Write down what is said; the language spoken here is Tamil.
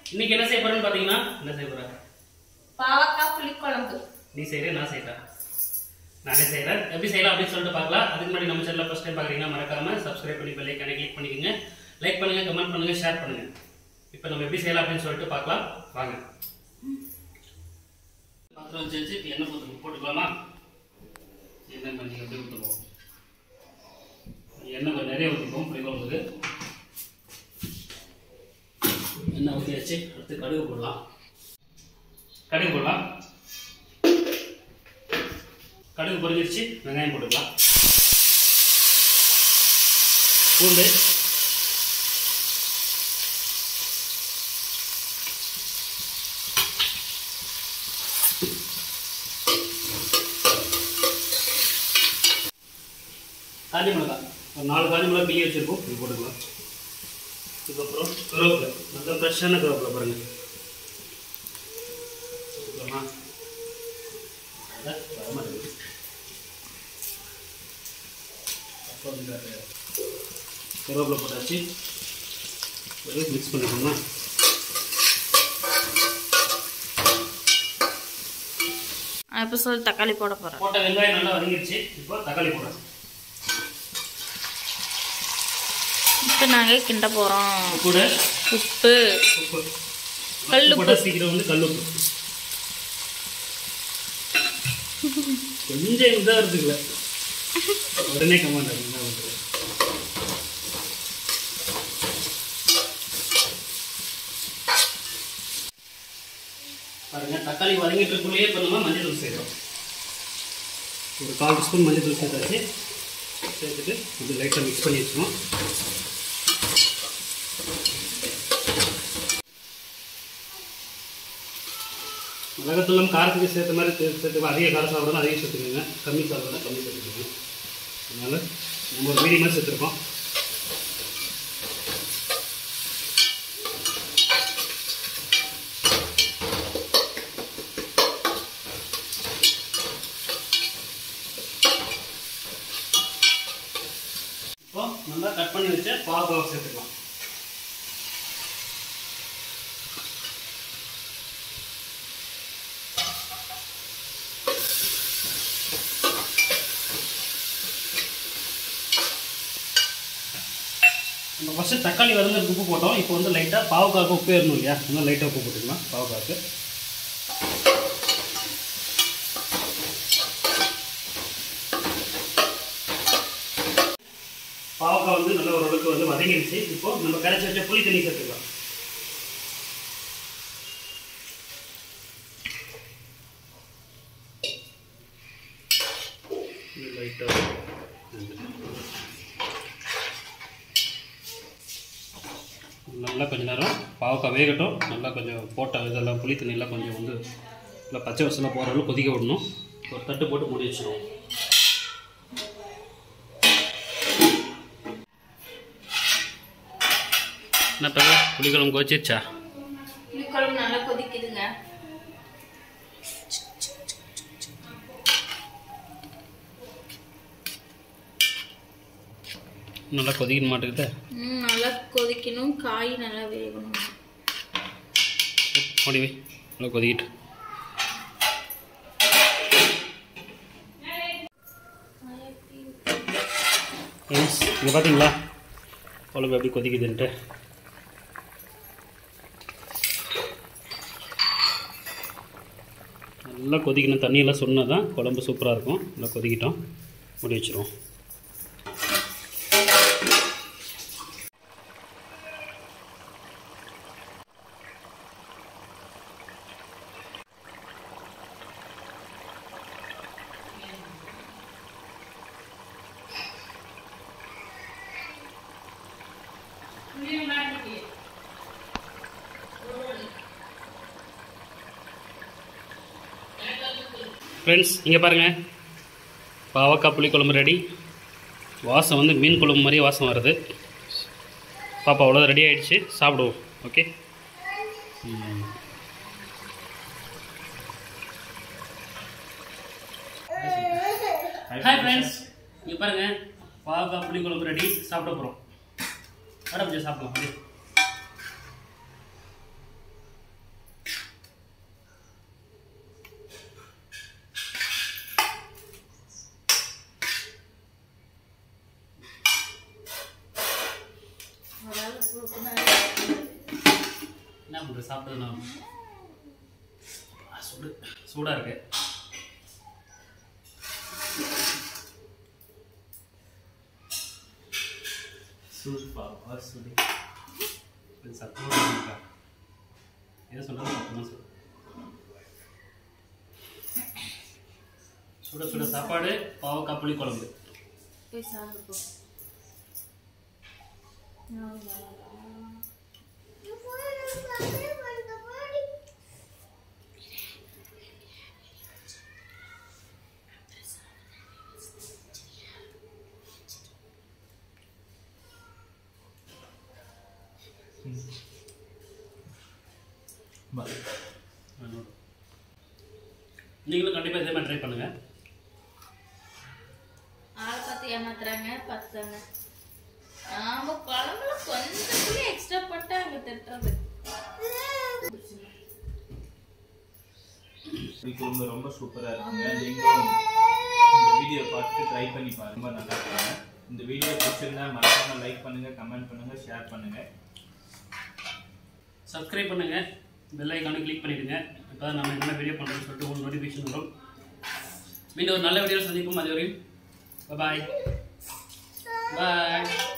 இன்னைக்கு என்ன செய்ய போறேன்னு பாத்தீங்கன்னா என்ன செய்ய போறேன் பாவக்காய் புளிக்குழம்பு நீ செய்யற நான் செய்யறேன் நானே செய்யறேன் எப்படி செய்யலாம் அப்படின்னு சொல்லிட்டு பார்க்கலாம் அதுக்கு முன்னாடி நம்ம சேனல் ஃபர்ஸ்ட் டைம் பாக்குறீங்கன்னா மறக்காம சப்ஸ்கிரைப் பண்ணி பெல் ஐக்கானை கிளிக் பண்ணிக்கோங்க லைக் பண்ணுங்க கமெண்ட் பண்ணுங்க ஷேர் பண்ணுங்க இப்போ நம்ம எப்படி செய்யலாம் அப்படின்னு சொல்லிட்டு பார்க்கலாம் வாங்க பாத்திரம் வச்சு வச்சு இப்போ எண்ணெய் போட்டு போட்டுக்கலாமா எண்ணெய் கொஞ்சம் எப்படி ஊற்றுவோம் எண்ணெய் கொஞ்சம் நிறைய ஊற்றிப்போம் புளிக்குழம்புக்கு எண்ணெய் ஊற்றியாச்சு அடுத்து கடுகு போடலாம் கடுகு போடலாம் கடுகு பொரிஞ்சிருச்சு வெங்காயம் போட்டுக்கலாம் பூண்டு காஞ்சி மிளகா ஒரு நாலு காஞ்சி மிளகா கிள்ளி வச்சிருக்கோம் இது போட்டுக்கலாம் இதுக்கப்புறம் கருவேப்பிலை நல்ல ஃப்ரெஷ்ஷான கருவேப்பிலை பாருங்க போட்டுக்கலாமா? அதான் வர மாட்டேங்குது. அப்புறம் இந்த கருவேப்பிலை போட்டாச்சு ஒரு மிக்ஸ் பண்ணிக்கோமா இப்போ சொல்லி தக்காளி போட போகிறேன் போட்ட வெங்காயம் நல்லா வதங்கிடுச்சு இப்போ தக்காளி போடுறோம் இப்போ நாங்கள் கிண்ட போகிறோம் கூட உப்பு உப்பு கல்லுப்பு. போட்டால் சீக்கிரம் வந்து கல்லுப்பு கொஞ்சம் இதாக இருக்குல்ல உடனே கமாண்ட் என்ன பண்ணுறது பாருங்க தக்காளி வதங்கிட்டு இருக்குள்ளேயே இப்போ நம்ம மஞ்சள் தூள் சேர்க்குறோம் ஒரு கால் ஸ்பூன் மஞ்சள் தூள் சேர்த்தாச்சு சேர்த்துட்டு இது லைட்டாக மிக்ஸ் பண்ணி வச்சுக்கணும் மிளகாத்தூளும் காரத்துக்கு சேர்த்த மாதிரி சே- சேர்த்து அதிக காரம் சாப்பிட்றதா அதிகம் சேர்த்துக்கோங்க கம்மி சாப்பிட்றதா கம்மி சேர்த்துக்கோங்க அதனால் நம்ம ஒரு மீடியமாக சேர்த்துருக்கோம் இப்போ நல்லா கட் பண்ணி வச்ச பாவக்காவை சேர்த்துக்கலாம் நம்ம ஃபஸ்ட்டு தக்காளி வதங்கிறதுக்கு உப்பு போட்டோம் இப்போ வந்து லைட்டாக பாவக்காவுக்கு உப்பு ஏறணும் இல்லையா இன்னும் லைட்டாக உப்பு போட்டுக்கலாம் பாவக்காவுக்கு பாவக்காய் வந்து நல்ல ஓரளவுக்கு வந்து வதங்கிடுச்சு இப்போ நம்ம கரைச்சி வச்ச புளி தண்ணி சேர்த்துக்கலாம் லைட்டாக நல்லா கொஞ்ச நேரம் பாவக்காய் வேகட்டும் நல்லா கொஞ்சம் போட்ட இதெல்லாம் புளி தண்ணியெல்லாம் கொஞ்சம் வந்து நல்லா பச்சை வசலாம் போகிற அளவுக்கு கொதிக்க விடணும் ஒரு தட்டு போட்டு மூடி வச்சிடுவோம் என்ன இப்போ புளிக்குழம்பு கொச்சிருச்சா புளிக்குழம்பு நல்லா கொதிக்குதுங்க நல்லா கொதிக்க மாட்டேங்குது ம் நல்லா கொதிக்கணும் காய் நல்லா வேகணும் மூடி வை நல்லா கொதிக்கிட்டு ஃப்ரெண்ட்ஸ் இங்கே பார்த்தீங்களா குழம்பு எப்படி கொதிக்குதுன்ட்டு நல்லா கொதிக்கணும் தண்ணியெல்லாம் சொன்னால் தான் குழம்பு சூப்பராக இருக்கும் நல்லா கொதிக்கிட்டோம் மூடி வச்சிருவோம் ஃப்ரெண்ட்ஸ் இங்கே பாருங்கள் பாவக்காய் புளிக்குழம்பு ரெடி வாசம் வந்து மீன் குழம்பு மாதிரியே வாசம் வருது பாப்பா அவ்வளோ ரெடி ஆயிடுச்சு சாப்பிடுவோம் ஓகே ஹாய் ஃப்ரெண்ட்ஸ் இங்கே பாருங்கள் பாவக்காய் புளிக்குழம்பு ரெடி சாப்பிட போகிறோம் வர கொஞ்சம் சாப்பிடலாம் அப்படியே என்ன பண்ற சாப்பிட்டது நான் சுடு சூடா இருக்கு சூப்பா சுடு கொஞ்சம் சத்தமா சொல்லுங்க எதை சொல்றது சத்தமா சொல்லு சுட சுட சாப்பாடு பாவக்காய் புளி குழம்பு போய் சாப்பிட்டு போ நீங்களும் கண்டிப்பா இதே மாதிரி ட்ரை பண்ணுங்க ஆளை பார்த்து ஏமாத்துறாங்க பார்த்துட்டாங்க நாம குழம்புல கொஞ்சம் புளி எக்ஸ்ட்ரா போட்டா அங்க திட்டுறது புளி குழம்பு ரொம்ப சூப்பரா இருக்குங்க நீங்களும் இந்த வீடியோ பார்த்துட்டு ட்ரை பண்ணி பாருங்க ரொம்ப நல்லா இருக்குங்க இந்த வீடியோ பிடிச்சிருந்தா மறக்காம லைக் பண்ணுங்க கமெண்ட் பண்ணுங்க ஷேர் பண்ணுங்க சப்ஸ்கிரைப் பண்ணுங்க பெல் ஐக்கானை கிளிக் பண்ணிடுங்க இப்போ நம்ம என்ன வீடியோ பண்ணுறோம்னு சொல்லிட்டு உங்களுக்கு நோட்டிஃபிகேஷன் வரும் மீண்டும் ஒரு நல்ல வீடியோ சந்திப்போம் அது வரையும் பாய் பாய்